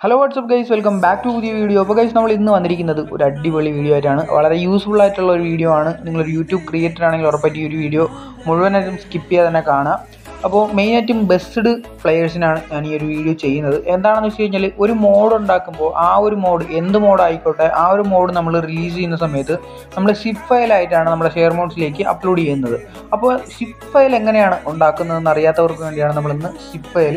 hello what's up guys welcome back to പുതിയ video അപ്പോൾ guys നമ്മൾ ഇന്ന് വന്നിരിക്കുന്നത് ഒരു അടിപൊളി വീഡിയോ ആയിട്ടാണ് വളരെ യൂസ്ഫുൾ ആയിട്ടുള്ള ഒരു വീഡിയോ ആണ് നിങ്ങളൊരു യൂട്യൂബ് ക്രിയേറ്റർ ആണെങ്കിൽ ഉറപ്പായിട്ട് ഈ ഒരു വീഡിയോ മുഴുവനായിട്ടും സ്കിപ്പ് ചെയ്യാതെ തന്നെ കാണാം അപ്പോൾ മെയിനായിട്ടും ബെസ്റ്റഡ് പ്ലെയേഴ്സിനാണ് ഞാൻ ഈ ഒരു വീഡിയോ ചെയ്യുന്നത് എന്താണെന്ന് വെച്ച് കഴിഞ്ഞാൽ ഒരു മോഡ് ഉണ്ടാക്കുമ്പോൾ ആ ഒരു മോഡ് എന്ത് മോഡ് ആയിക്കോട്ടെ ആ ഒരു മോഡ് നമ്മൾ റിലീസ് ചെയ്യുന്ന സമയത്ത് നമ്മൾ സിപ്പ് ഫയലായിട്ടാണ് നമ്മുടെ ഷെയർ മോഡ്സിലേക്ക് അപ്ലോഡ് ചെയ്യുന്നത് അപ്പോൾ സിപ്പ് ഫയൽ എങ്ങനെയാണ് ഉണ്ടാക്കുന്നതെന്ന് അറിയാത്തവർക്ക് വേണ്ടിയാണ് നമ്മളിന്ന് സിപ്പ് ഫയൽ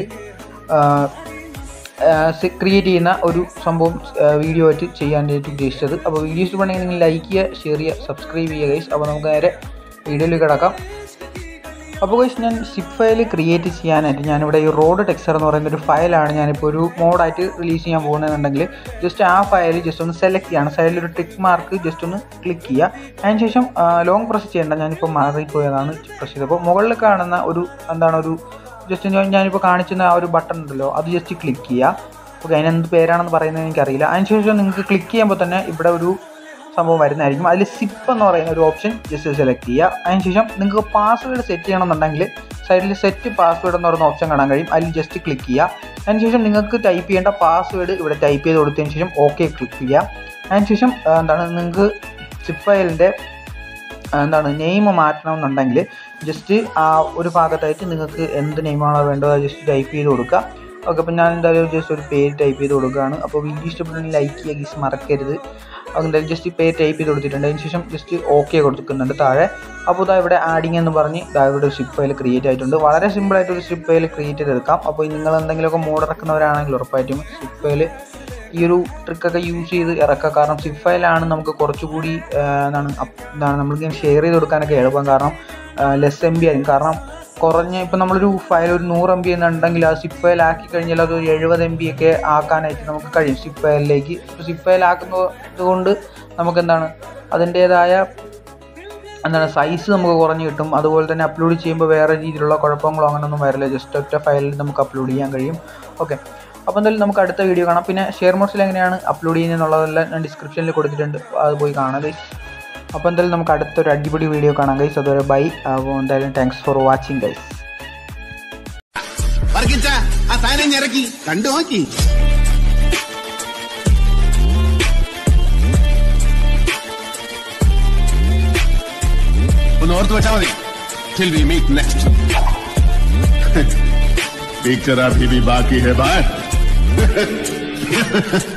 ക്രിയേറ്റ് ചെയ്യുന്ന ഒരു സംഭവം വീഡിയോ ആയിട്ട് ചെയ്യാനായിട്ട് ഉദ്ദേശിച്ചത് അപ്പോൾ വീഡിയോ ഇഷ്ടപ്പെടുന്നെങ്കിൽ നിങ്ങൾ ലൈക്ക് ചെയ്യുക ഷെയർ ചെയ്യുക സബ്സ്ക്രൈബ് ചെയ്യുക ഗൈസ് അപ്പോൾ നമുക്ക് നേരെ വീഡിയോയിലേക്ക് കിടക്കാം അപ്പോൾ ഗൈസ് ഞാൻ സിപ്പ് ഫയൽ ക്രിയേറ്റ് ചെയ്യാനായിട്ട് ഞാനിവിടെ ഈ റോഡ് ടെക്സ്ചർ എന്ന് പറയുന്ന ഒരു ഫയലാണ് ഞാനിപ്പോൾ ഒരു മോഡായിട്ട് റിലീസ് ചെയ്യാൻ പോകുന്നതെന്നുണ്ടെങ്കിൽ ജസ്റ്റ് ആ ഫയൽ ജസ്റ്റ് ഒന്ന് സെലക്ട് ചെയ്യണം സൈഡിൽ ഒരു ടിക്ക് മാർക്ക് ജസ്റ്റ് ഒന്ന് ക്ലിക്ക് ചെയ്യുക അതിനുശേഷം ലോങ് പ്രസ് ചെയ്യേണ്ട ഞാനിപ്പോൾ മാറിപ്പോയതാണ് പ്രസ് ചെയ്തപ്പോൾ മുകളിൽ കാണുന്ന ഒരു എന്താണ് ഒരു ജസ്റ്റ് ഞാൻ ഞാനിപ്പോൾ കാണിച്ചിരുന്ന ആ ഒരു ബട്ടൺ ഉണ്ടല്ലോ അത് ജസ്റ്റ് ക്ലിക്ക് ചെയ്യുക ഓക്കെ അതിനെന്ത് പേരാണെന്ന് പറയുന്നത് എനിക്കറിയില്ല അതിനുശേഷം നിങ്ങൾക്ക് ക്ലിക്ക് ചെയ്യുമ്പോൾ തന്നെ ഇവിടെ ഒരു സംഭവം വരുന്നതായിരിക്കും അതിൽ സിപ്പ് എന്ന് പറയുന്ന ഒരു ഓപ്ഷൻ ജസ്റ്റ് സെലക്ട് ചെയ്യുക അതിനുശേഷം നിങ്ങൾക്ക് പാസ്വേഡ് സെറ്റ് ചെയ്യണമെന്നുണ്ടെങ്കിൽ സൈഡിൽ സെറ്റ് പാസ്വേഡ് എന്ന് പറയുന്ന ഓപ്ഷൻ കാണാൻ കഴിയും അതിൽ ജസ്റ്റ് ക്ലിക്ക് ചെയ്യുക അതിനുശേഷം നിങ്ങൾക്ക് ടൈപ്പ് ചെയ്യേണ്ട പാസ്വേഡ് ഇവിടെ ടൈപ്പ് ചെയ്ത് കൊടുത്തതിന് ശേഷം ഓക്കെ ക്ലിക്ക് ചെയ്യുക അതിനുശേഷം എന്താണ് നിങ്ങൾക്ക് സിപ്പ് ഫയലിൻ്റെ എന്താണ് നെയിം മാറ്റണമെന്നുണ്ടെങ്കിൽ ജസ്റ്റ് ആ ഒരു ഭാഗത്തായിട്ട് നിങ്ങൾക്ക് എന്ത് നെയിമാണോ വേണ്ടത് അത് ജസ്റ്റ് ടൈപ്പ് ചെയ്ത് കൊടുക്കുക ഓക്കെ അപ്പോൾ ഞാൻ എന്തായാലും ജസ്റ്റ് ഒരു പേര് ടൈപ്പ് ചെയ്ത് കൊടുക്കുകയാണ് അപ്പോൾ വീഡിയോ ഇഷ്ടപ്പെടുന്നെങ്കിൽ ലൈക്ക് ചെയ്യുക ഗീസ് മറക്കരുത് എന്തായാലും ജസ്റ്റ് പേര് ടൈപ്പ് ചെയ്ത് കൊടുത്തിട്ടുണ്ട് അതിന് ശേഷം ജസ്റ്റ് ഓക്കെ കൊടുക്കുന്നുണ്ട് താഴെ അപ്പോൾ ഇതാ ഇവിടെ ആഡിങ് എന്ന് പറഞ്ഞ് ഇതാ ഇവിടെ ഒരു ഷിപ്പ് ഫയൽ ക്രിയേറ്റ് ആയിട്ടുണ്ട് വളരെ സിമ്പിളായിട്ട് ഒരു ഷിപ്പ് ഫയൽ ക്രിയേറ്റ് ചെയ്തെടുക്കാം അപ്പോൾ നിങ്ങൾ എന്തെങ്കിലുമൊക്കെ മോഡ് ഇറക്കുന്നവരാണെങ്കിൽ ഉറപ്പായിട്ടും ഷിപ്പ് ഫയൽ ഈ ഒരു ട്രിക്കൊക്കെ യൂസ് ചെയ്ത് ഇറക്കുക കാരണം സിപ്പ് ഫയലാണ് നമുക്ക് കുറച്ചുകൂടി എന്താണ് എന്താണ് നമ്മൾക്ക് ഷെയർ ചെയ്ത് കൊടുക്കാനൊക്കെ എളുപ്പം കാരണം ലെസ് എം ബി ആയിരിക്കും കാരണം കുറഞ്ഞ ഇപ്പം നമ്മളൊരു ഫയൽ ഒരു നൂറ് എം ബി എന്നുണ്ടെങ്കിൽ ആ സിപ്പ് ഫയൽ ആക്കി കഴിഞ്ഞാൽ അത് ഒരു എഴുപത് എം ബി ഒക്കെ ആക്കാനായിട്ട് നമുക്ക് കഴിയും സിപ്പ് ഫയലിലേക്ക് സിപ്പ് ഫയൽ ആക്കുന്നത് കൊണ്ട് നമുക്ക് എന്താണ് അതിൻ്റേതായ എന്താണ് സൈസ് നമുക്ക് കുറഞ്ഞ് കിട്ടും അതുപോലെ തന്നെ അപ്ലോഡ് ചെയ്യുമ്പോൾ വേറെ രീതിയിലുള്ള കുഴപ്പങ്ങളോ അങ്ങനെയൊന്നും വരില്ല ജസ്റ്റ് ഒറ്റ ഫയലിൽ നമുക്ക് അപ്ലോഡ് ചെയ്യാൻ കഴിയും ഓക്കെ അപ്പോൾ എന്തായാലും നമുക്ക് അടുത്ത വീഡിയോ കാണാം പിന്നെ ഷെയർ മോഡ്സിൽ എങ്ങനെയാണ് അപ്ലോഡ് ചെയ്യുന്നതെന്നുള്ളതെല്ലാം ഞാൻ ഡിസ്ക്രിപ്ഷനിൽ കൊടുത്തിട്ടുണ്ട് അത് പോയി കാണാം ഗൈസ് അപ്പോൾ എന്തായാലും നമുക്ക് അടുത്തൊരു അടിപൊളി വീഡിയോ കാണാം ഗൈസ് അതുവരെ ബൈ അപ്പോൾ എന്തായാലും താങ്ക്സ് ഫോർ വാച്ചിങ് ഗൈസ് വർക്കിച്ച ആ സാധനം ഇറക്കി കണ്ടു നോക്കി ഒന്ന് ഓർത്ത് വെച്ചാൽ മതി till we meet next picture अभी भी बाकी है बाय